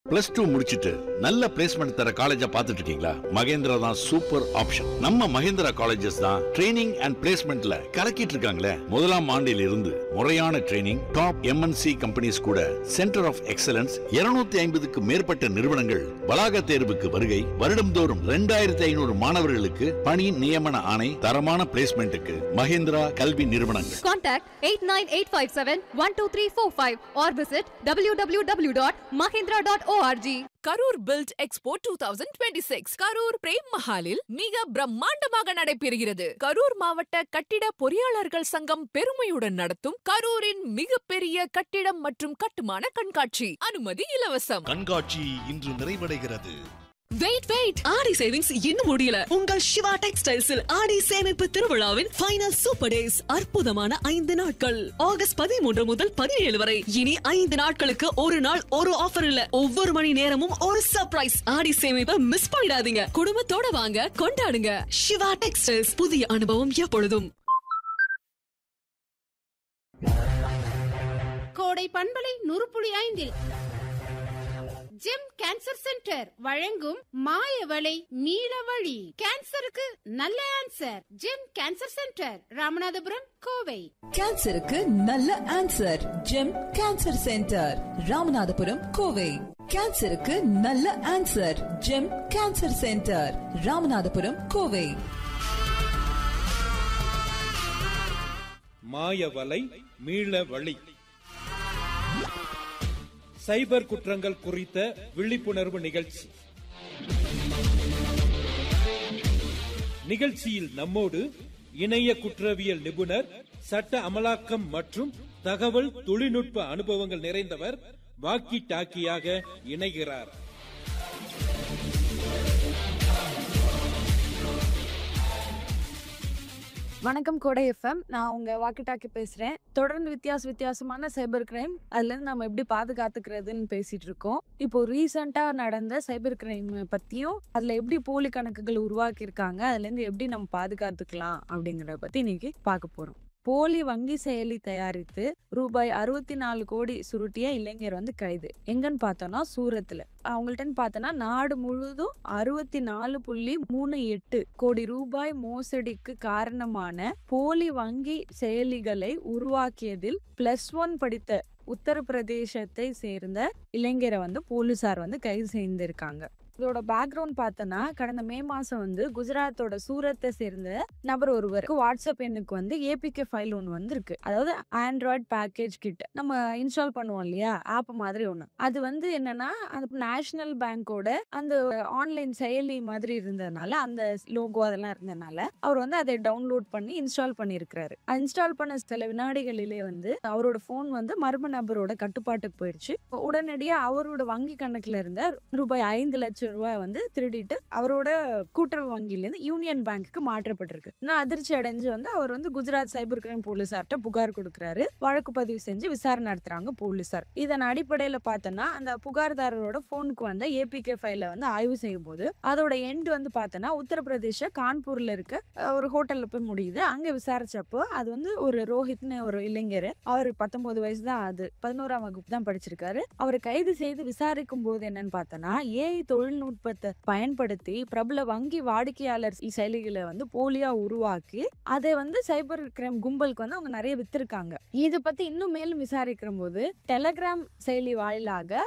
Plus two முடிச்சிட்டு நல்ல placement தர காலேஜா பார்த்துட்டு இருக்கீங்களா மகேந்திரா தான் சூப்பர் ஆப்ஷன் நம்ம மகேந்திரா காலேஜஸ் தான் ட்ரைனிங் அண்ட் பிளேஸ்மெண்ட்ல கலக்கிட்டு இருக்காங்களே முதலாம் ஆண்டில் இருந்து முறையான ட்ரைனிங் டாப் எம்என்சி கம்பெனிஸ் கூட சென்டர் ஆஃப் எக்ஸலன்ஸ் 250 ஐம்பதுக்கு மேற்பட்ட நிறுவனங்கள் வளாக தேர்வுக்கு வருகை வருடம்தோறும் ரெண்டாயிரத்தி ஐநூறு மாணவர்களுக்கு பணி நியமன ஆணை தரமான பிளேஸ்மெண்ட்டுக்கு மகேந்திரா கல்வி நிறுவனங்கள் Contact 89857-12345 or visit www.mahindra.org. Karur build expo two thousand twenty six Karur Prem மஹாலில் மிக பிரம்மாண்டமாக நடைபெறுகிறது கரூர் மாவட்ட கட்டிட பொறியாளர்கள் சங்கம் பெருமையுடன் நடத்தும் கரூரின் மிகப்பெரிய கட்டிடம் மற்றும் கட்டுமான கண்காட்சி அனுமதி இலவசம் கண்காட்சி இன்று நிறைவடைகிறது வெயிட் வெயிட் ஆடி சேவிங்ஸ் இன்னும் முடியல உங்கள் சிவா டெக்ஸ்டைல்ஸில் ஆடி சேமிப்பு திருவிழாவின் ஃபைனல் சூப்பர் டேஸ் அற்புதமான ஐந்து நாட்கள் ஆகஸ்ட் பதிமூன்று முதல் பதினேழு வரை இனி ஐந்து நாட்களுக்கு ஒரு நாள் ஒரு ஆஃபர் இல்ல ஒவ்வொரு மணி நேரமும் ஒரு சர்ப்ரைஸ் ஆடி சேமிப்பை மிஸ் பண்ணிடாதீங்க குடும்பத்தோட வாங்க கொண்டாடுங்க சிவா டெக்ஸ்டைல்ஸ் புதிய அனுபவம் எப்பொழுதும் கோடை பண்பலை நுறுப்புளி ஐந்தில் ஜெம் கேன்சர் சென்டர் வழங்கும் மாயவளை நீலவழி கேன்சருக்கு நல்ல answer Gem cancer centre Ramanathapuram Kovai கேன்சருக்கு நல்ல answer Gem cancer centre Ramanathapuram Kovai கேன்சருக்கு நல்ல answer Gem cancer centre Ramanathapuram Kovai மாயவலை மீள வழி சைபர் குற்றங்கள் குறித்த விழிப்புணர்வு நிகழ்ச்சி நிகழ்ச்சியில் நம்மோடு இணைய குற்றவியல் நிபுணர் சட்ட அமலாக்கம் மற்றும் தகவல் தொழில்நுட்ப அனுபவங்கள் நிறைந்தவர் வாக்கி டாக்கியாக இணைகிறார் வணக்கம் கோடை எஃப்எம் நான் உங்க வாக்கி டாக்கி பேசுறேன் தொடர்ந்து வித்தியாச வித்தியாசமான சைபர் கிரைம் அதுல இருந்து நம்ம எப்படி பாதுகாத்துக்கிறதுன்னு பேசிட்டு இருக்கோம் இப்போ ரீசெண்டா நடந்த சைபர் கிரைம் பத்தியும் அதுல எப்படி போலி கணக்குகள் உருவாக்கி இருக்காங்க அதுல இருந்து எப்படி நம்ம பாதுகாத்துக்கலாம் அப்படிங்கறத பத்தி இன்னைக்கு பார்க்க போறோம் போலி வங்கி செயலி தயாரித்து ரூபாய் அறுபத்தி நாலு கோடி சுருட்டிய இளைஞர் வந்து கைது எங்கன்னு பார்த்தோம்னா சூரத்துல அவங்கள்ட்ட பார்த்தோன்னா நாடு முழுவதும் அறுபத்தி நாலு புள்ளி மூணு எட்டு கோடி ரூபாய் மோசடிக்கு காரணமான போலி வங்கி செயலிகளை உருவாக்கியதில் பிளஸ் ஒன் படித்த உத்தரப்பிரதேசத்தை சேர்ந்த இளைஞரை வந்து போலீசார் வந்து கைது செய்திருக்காங்க இதோட பேக்ரவுண்ட் பார்த்தோன்னா கடந்த மே மாசம் வந்து குஜராத்தோட சூரத்தை சேர்ந்த நபர் ஒருவருக்கு வாட்ஸ்அப் எண்ணுக்கு வந்து ஏபிகே ஃபைல் ஒன்று வந்திருக்கு அதாவது ஆண்ட்ராய்ட் பேக்கேஜ் கிட் நம்ம இன்ஸ்டால் பண்ணுவோம் இல்லையா ஆப் மாதிரி ஒன்று அது வந்து என்னன்னா அது நேஷனல் பேங்கோட அந்த ஆன்லைன் செயலி மாதிரி இருந்ததுனால அந்த லோகோ அதெல்லாம் இருந்ததுனால அவர் வந்து அதை டவுன்லோட் பண்ணி இன்ஸ்டால் பண்ணியிருக்கிறாரு இன்ஸ்டால் பண்ண சில வினாடிகளிலே வந்து அவரோட ஃபோன் வந்து மர்ம நபரோட கட்டுப்பாட்டுக்கு போயிடுச்சு உடனடியாக அவரோட வங்கி கணக்குல இருந்த ரூபாய் ஐந்து லட்சம் ரூபாய் வந்து திருடிட்டு அவரோட கூட்டுறவு வங்கியிலேருந்து யூனியன் பேங்க்குக்கு மாற்றப்பட்டிருக்கு நான் அதிர்ச்சி அடைஞ்சு வந்து அவர் வந்து குஜராத் சைபர் கிரைம் போலீசார்ட்ட புகார் கொடுக்குறாரு வழக்கு பதிவு செஞ்சு விசாரணை நடத்துறாங்க போலீசார் இதன் அடிப்படையில பார்த்தோன்னா அந்த புகார்தாரரோட போனுக்கு வந்த ஏபிகே ஃபைல வந்து ஆய்வு செய்யும் போது அதோட எண்ட் வந்து பார்த்தோன்னா உத்தரப்பிரதேச கான்பூர்ல இருக்க அஹ், ஒரு ஹோட்டல்ல போய் முடியுது அங்க விசாரிச்சப்போ அது வந்து ஒரு ரோஹித்னு ஒரு இளைஞர் அவர் பத்தொன்பது வயசு தான் அது பதினோராம் வகுப்பு தான் படிச்சிருக்காரு அவரை கைது செய்து விசாரிக்கும் போது என்னன்னு பார்த்தோன்னா ஏஐ தொழில்நுட்பத்தை பயன்படுத்தி பிரபல வங்கி வாடிக்கையாளர் செயலிகளை வந்து போலியா உருவாக்கி அதை வந்து சைபர் கிரைம் கும்பலுக்கு வந்து அவங்க நிறைய வித்திருக்காங்க இதை பத்தி இன்னும் மேலும் விசாரிக்கிற போது டெலகிராம் செயலி வாயிலாக